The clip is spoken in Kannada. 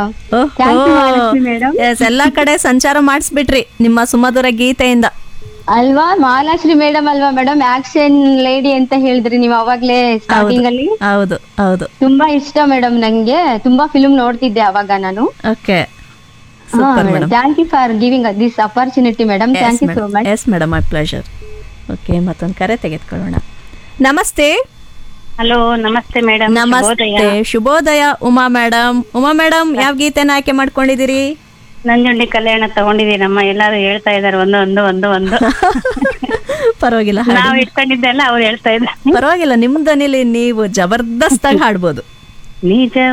Madam Thank you, Mahalakshmi madam. Yes ಎಲ್ಲಾ ಕಡೆ ಸಂಚಾರ ಮಾಡಿಸ್ಬಿಟ್ರಿ ನಿಮ್ಮ ಸುಮಧುರ ಗೀತೆಯಿಂದ ಅಲ್ವಾ ಮಹಾಲಕ್ಷ್ಮಿ ಮೇಡಮ್ ಅಲ್ವಾ ಮೇಡಮ್ ಆಕ್ಷನ್ ಲೇಡಿ ಅಂತ ಹೇಳಿದ್ರಿ ನೀವು ಅವಾಗ್ಲೇ ಸ್ಟಾರ್ಟಿಂಗ್ ಅಲ್ಲಿ ಹೌದು ಹೌದು ತುಂಬಾ ಇಷ್ಟ ಮೇಡಮ್ ನಂಗೆ ತುಂಬಾ ಫಿಲ್ಮ್ ನೋಡ್ತಿದ್ದೆ ಅವಾಗ ನಾನು okay super madam thank you for giving this opportunity madam thank you so much yes madam my pleasure okay ಮತ್ತೊಂದು ಕರೆ ತೆಗೆದುಕೊಳ್ಳೋಣ ನಮಸ್ತೆ ಹಲೋ ನಮಸ್ತೆ ಮೇಡಮ್ ನಮಸ್ತೆ ಶುಭೋದಯ ಉಮಾ ಮೇಡಮ್ ಉಮಾ ಮೇಡಮ್ ಯಾವ ಗೀತೆನ ಆಯ್ಕೆ ಮಾಡ್ಕೊಂಡಿದ್ದೀರಿ ನಂಜುಂಡಿ ಕಲ್ಯಾಣ ತಗೊಂಡಿದ್ದೀನಮ್ಮ ಎಲ್ಲಾರು ಹೇಳ್ತಾ ಇದಾರೆ ಒಂದು ಒಂದು ಒಂದು ಒಂದು ಪರವಾಗಿಲ್ಲ ಹಾಡಿ. ನಾವ್ ಇಟ್ಕೊಂಡಿದ್ದೆಲ್ಲ ಅವ್ರು ಹೇಳ್ತಾ ಇದ್ದಾರೆ ಪರವಾಗಿಲ್ಲ ನಿಮ್ ದನಿಲಿ ನೀವು ಜಬರ್ದಸ್ತಾಗಿ ಹಾಡ್ಬೋದು ನಿಜ